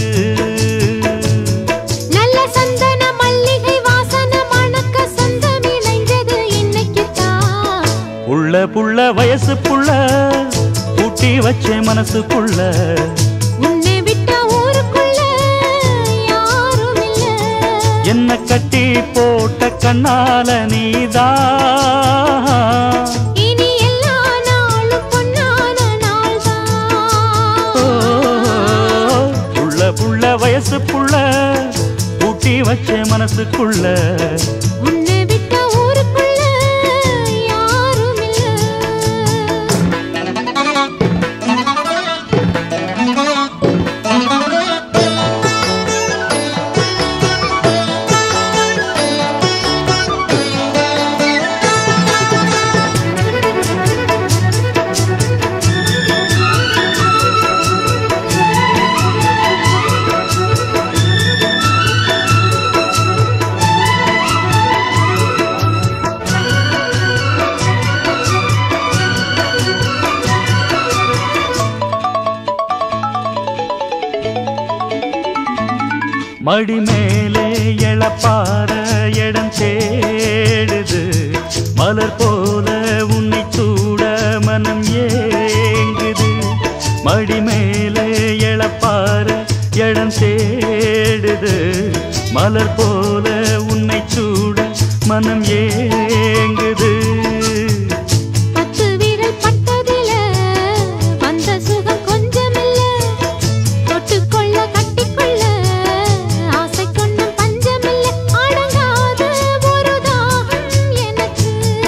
நல்ல சந்தன மல்லிகை வாசன மணக்க சொந்தம் இணைஞ்சது இன்னைக்குத்தான் புள்ள புள்ள வயசு புள்ள ஊட்டி வச்ச மனசுக்குள்ள உன்னை விட்ட ஊருக்குள்ள யாரும் இல்ல என்ன கட்டி போட்ட கண்ணால நீதா இனி எல்லா நாளும் பொன்னான நாள்தான் புள்ள புள்ள வயசு புள்ள ஊட்டி வச்ச மனசுக்குள்ள உன்னை விட்ட ஊருக்குள்ள யாரும் இல்ல மடி மேலே எழப்பார இடம் தேடுது மலர் போல உன்னை சூட மனம் ஏங்குது மடி மேலே எழப்பார இடம் தேடுது மலர் போல உன்னை சூட மனம் ஏங்குது பத்து விரல் பட்டதில வந்த சுகம் கொஞ்சமில்ல தொட்டுக்கொள்ள கட்டிக்கொள்ள ஆசை கொண்ணும் பஞ்சமில்ல அடங்காத ஒரு தாகம் எனக்கு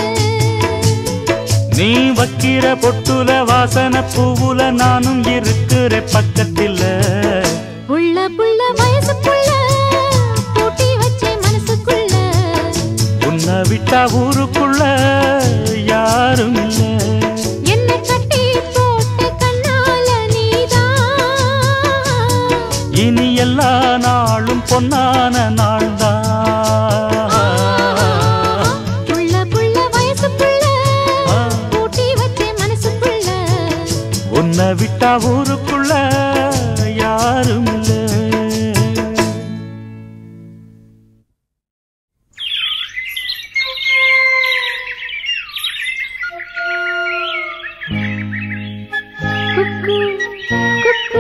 நீ வக்கிற பொட்டுல வாசன பூவுல நானும் இருக்கிற பக்கத்தில் புள்ள புள்ள வயசு புள்ள பூட்டி வச்சே மனசுக்குள்ள உன்னை விட்டா ஊருக்குள்ள யாரும் இல்ல என்ன கட்டி போட்ட கண்ணால நீதான் இனி எல்லா நாளும் பொன்னான நாள்தான் புள்ள புள்ள வயசு புள்ள ஆ. பூட்டி வச்சே மனசுக்குள்ள உன்னை விட்டா ஊருக்குள்ள யாரும் இல்ல குக்கு குக்கு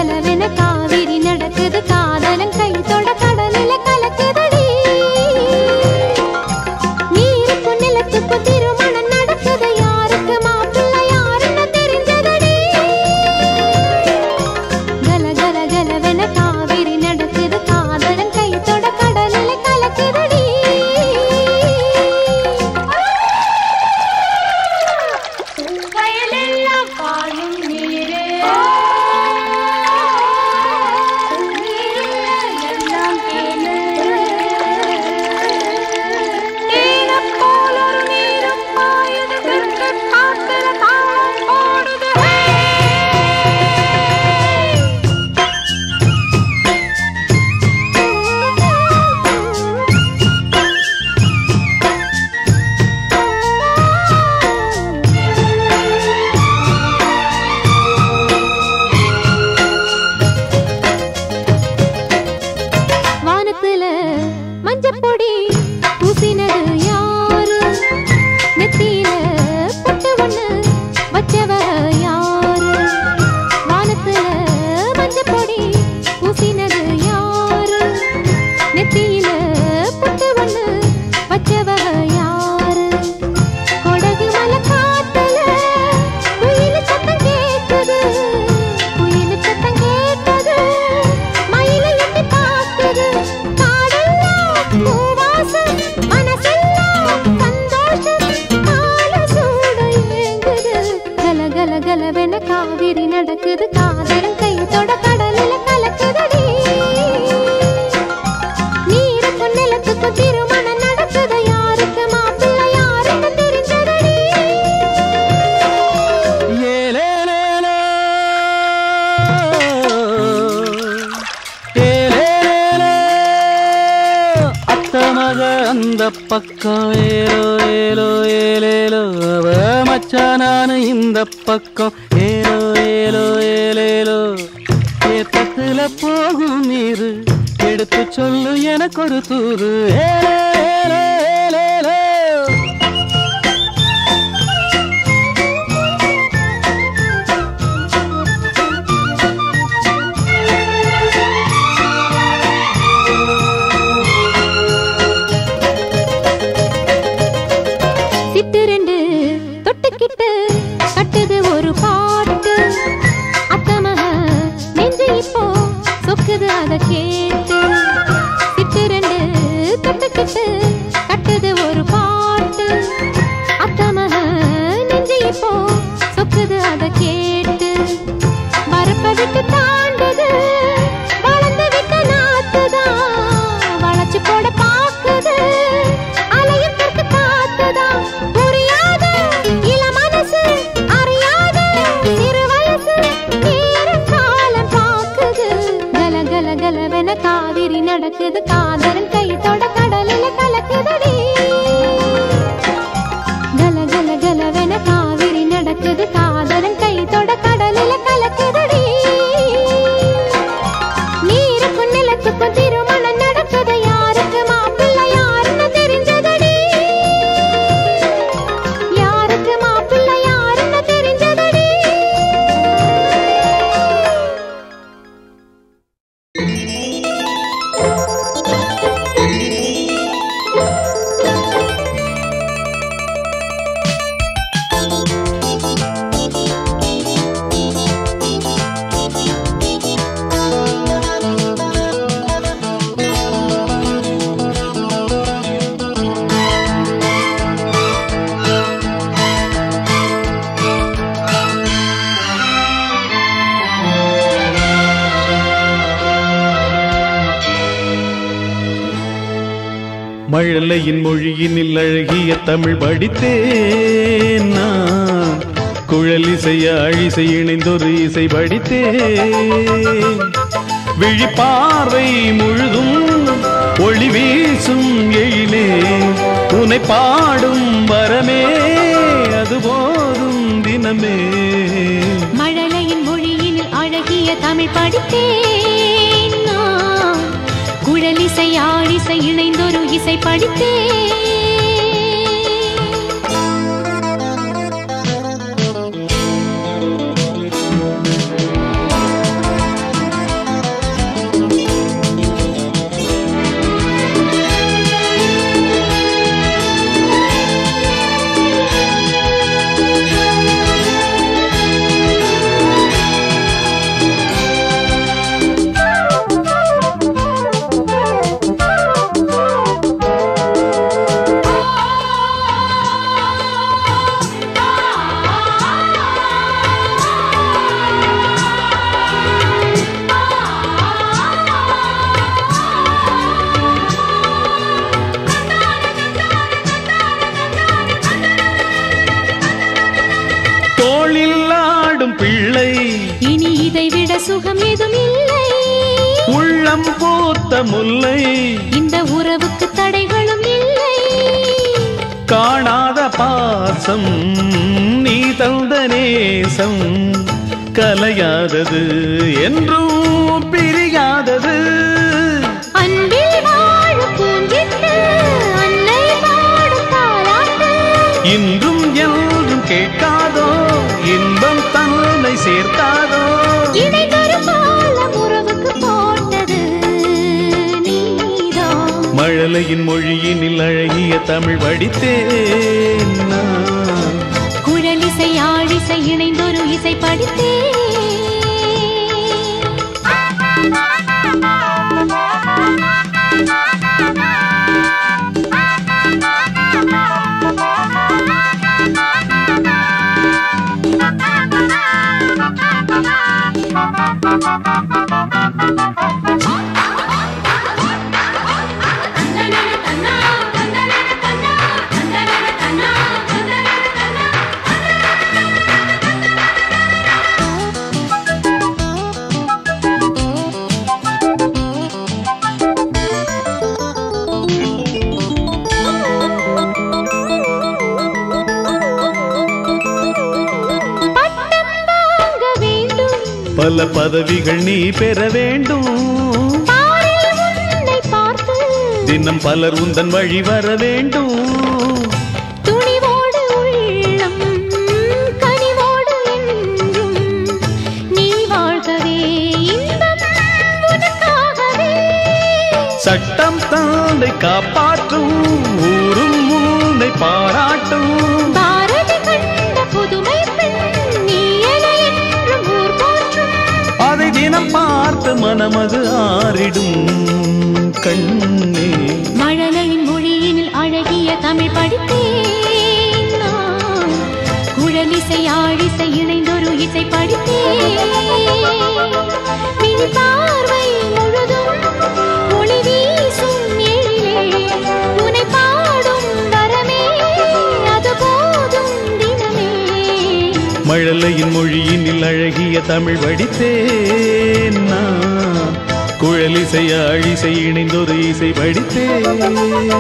கலவென காவிரி நடக்குது காதலன் கை தொட கடலில கலக்குதடி நீருக்கும் நிலத்துக்கும் திருமணம் நடக்குது யாருக்கு மாப்பிள்ளை யாருன்னு தெரிஞ்சதடி கல கல கலவென காவிரி நடக்குது காதலன் கை தொட கடலில கலக்குதடி வயலெல்லாம் பாயும் நீரே எல்லாம் தேனு நீரம் போல் ஒரு நீரும் பாயுது தெற்கு காத்துல தாளம் போடுது வானத்துல மஞ்சப்பொடி பூசினது யாரு நெத்தியில பொட்டு ஒண்ணு வச்சவ யாரு வானத்துல மஞ்சப்பொடி பூசினது யாரு நெத்தியில பொட்டு ஒண்ணு வச்சவ யாரு கொடகு மலை காத்துல குயில் சத்தம் கேட்குது குயில் சத்தம் கேட்குது மயில எட்டி பார்க்குது காடெல்லாம் பூவாசம் மனசெல்லாம் சந்தோஷம் கால சூடு ஏங்குது கல கல கலவென காவிரி நடக்குது காதலன் கை தொட கடலில கலக்குதடி நீருக்கும் நிலத்துக்கும் திருமணம் நடக்குது யாருக்கு மாப்பிள்ளை யாருக்கு தெரிஞ்சதடி ஏலேலேலோ. ஏலேலேலோ. அத்த மக அந்த பக்கம் ஏலோ ஏலோ ஏலேலோ அவ மச்சான் நானு இந்த பக்கம் ஏலோ ஏலோ ஏலேலோ ஏத்தத்துல போகும் நீரு எடுத்து சொல்லு எனக்கு ஒரு தூது ஏலே ஏலே ஏலேலோ. சிட்டு ரெண்டு தொட்டுக்கிட்டு கட்டுது ஒரு பாட்டு அத்தமக நெஞ்சு இப்போ சொக்குது அத கேட்டு சிட்டு ரெண்டு தொட்டுக்கிட்டு கட்டுது ஒரு பாட்டு அத்தமக நெஞ்சு இப்போ சொக்குது அத கேட்டு வரப்ப விட்டு தாண்டுது வளர்ந்து விட்ட நாத்துதான் வளைச்சு போட பாக்குது அலையும் தெற்கு காத்துதான் புரியாத இள மனசு அறியாத சிறு வயசு நேரம் காலம் பாக்குது கல கல கலவென காவிரி நடக்குது காதலன் கை தொட கடலில கலக்குதடி கல கல கலவென காவிரி நடக்குது காதலன் கை தொட கடலில கலக்குதடி நீருக்கும் நிலத்துக்கும் திருமணம் நடக்குது யாருக்கு மாப்பிள்ளை யாருன்னு தெரிஞ்சதடி யாருக்கு மாப்பிள்ளை யாருன்னு தெரிஞ்சதடி மழலையின் மொழியினில் அழகிய தமிழ் படித்தேன் நான் குழலிசை அழிசை இணைந்தொரு இசை படித்தேன் விழிப்பார்வை முழுதும் ஒளி வீசும் எழிலே உனை பாடும் வரமே அது போதும் தினமே மழலையின் மொழியினில் அழகிய தமிழ் படித்தேன் நான் குழலிசை ஆழிசை இணைந்தொரு இசை படித்தேன் சுகம் ஏதும் இல்லை உள்ளம் பூத்த முல்லை இந்த உறவுக்கு தடைகளும் இல்லை காணாத பாசம் நீ தந்த நேசம் கலையாதது என்றும் பிரியாதது அன்பில் வாழும் பூஞ்சிட்டு அன்னை பாடும் தாலாட்டு இன்றும் என்றும் கேட்காதோ இன்பம் தன்னை சேர்க்காதோ இணைந்தொரு பாலம் உறவுக்கு போட்டது நீதான் மழலையின் மொழியினில் அழகிய தமிழ் வடித்தேன் நான். குழலிசை ஆழிசை இணைந்தொரு இசை படித்தே பட்டம் வாங்க வேண்டும் பல பதவிகள் நீ பெற வேண்டும் பாரில் உன்னை பார்த்து தினம் பலர் உந்தன் வழி வர வேண்டும் துணிவோடு உள்ளம் கனிவோடு என்றும் நீ வாழ்கவே இன்பம் உனக்காகவே சட்டம் தாண்டை காப்பாற்றும் ஊரும் உன்னை பாராட்டும் பாரதி கண்ட புதுமை பெண் நீ என என்றும் ஊர் போற்றும் அதை தினம் பார்த்து மனமது ஆறிடும் கண்ணே மழலையின் மொழியினில் அழகிய தமிழ் படித்தேன் நான். குழலிசை ஆழிசை இணைந்தொரு இசை படித்தேன் மின் பார்வை முழுதும் ஒளி வீசும் எழிலே உனை பாடும் வரமே அது போதும் தினமே மழலையின் மொழியினில் அழகிய தமிழ் வடித்தேன் நான் குழலிசை அழிசை இணைந்தொரு இசை படித்தேன்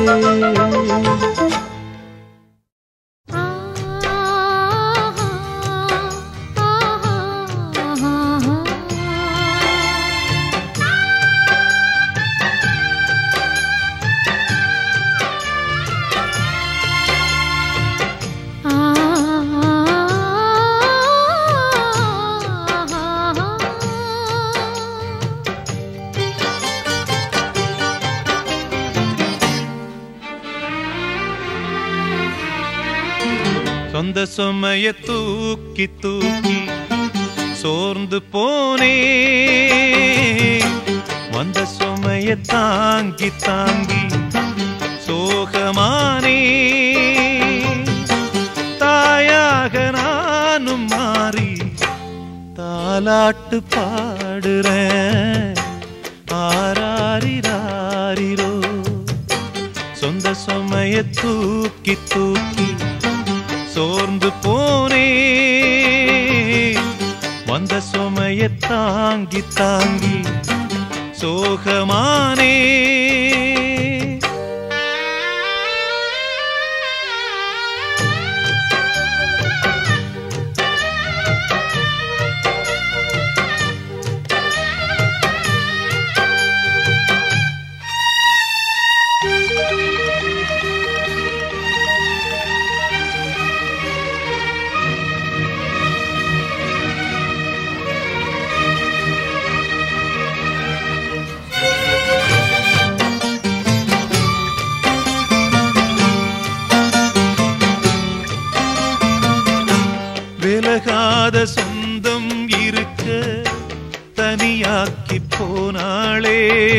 சொந்த சுமைய தூக்கி தூக்கி சோர்ந்து போனே வந்த சுமைய தாங்கி தாங்கி சோகமானே தாயாக நானும் மாறி தாலாட்டு பாடுறேன் ஆராரிராரிரோ சொந்த சுமைய தூக்கி தூக்கி சோர்ந்து போனே வந்த சுமைய தாங்கி தாங்கி சோகமானே விலகாத சொந்தம் இருக்க தனியாக்கி போனாளே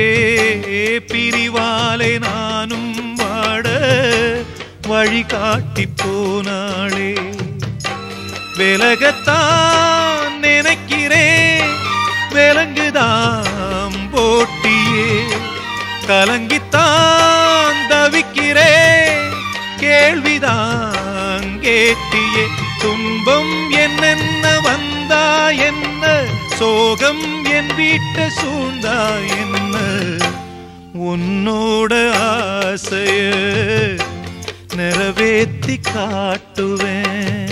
பிரிவாலே நானும் வாட வழிகாட்டி போனாளே விலகத்தான் நினைக்கிறேன் விலங்குதாம் போட்டியே கலங்கித்தான் தவிக்கிறேன் கேள்விதான் கேட்டியே துன்பம் என்னென்ன வந்தா என்ன சோகம் என் வீட்டை சூழ்ந்தா என்ன உன்னோட ஆசைய நிறைவேத்தி காட்டுவேன்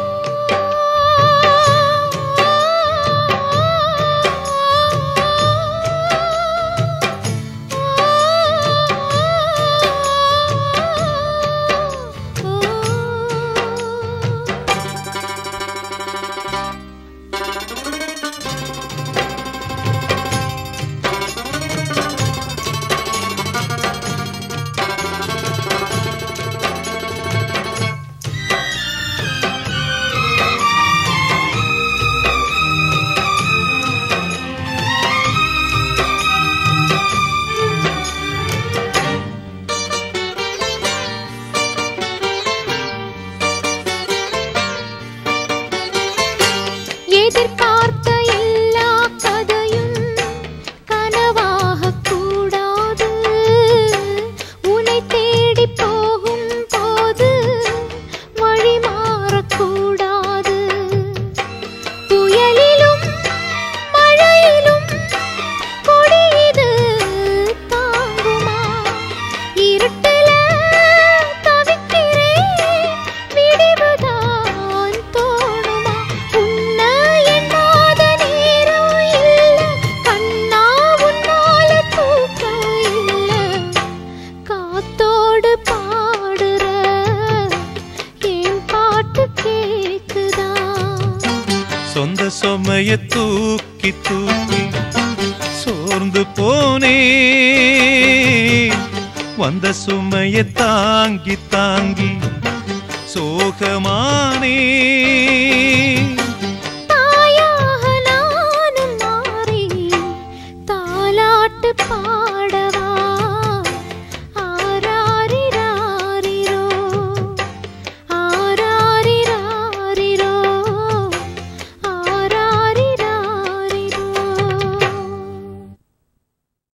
எதிர்பார்த்த எல்லா கதையும் கனவாகக் கூடாது உன்னை தேடி போகும் போது வழி மாறக்கூடாது புயலிலும் மழையிலும் கொடியது தாங்குமா இருட்டுல தவிக்கிறேன் விடிவுதான் தோணுமா உன்னை எண்ணாத நேரம் இல்ல கண்ணா உன்னால தூக்கம் இல்ல காத்தோடு பாடுற என் பாட்டு கேக்குதா சொந்த சுமைய தூக்கி தூக்கி சோர்ந்து போனே வந்த சுமைய தாங்கி தாங்கி சோகமானே தாயாக நானும் மாறி தாலாட்டு பாடவா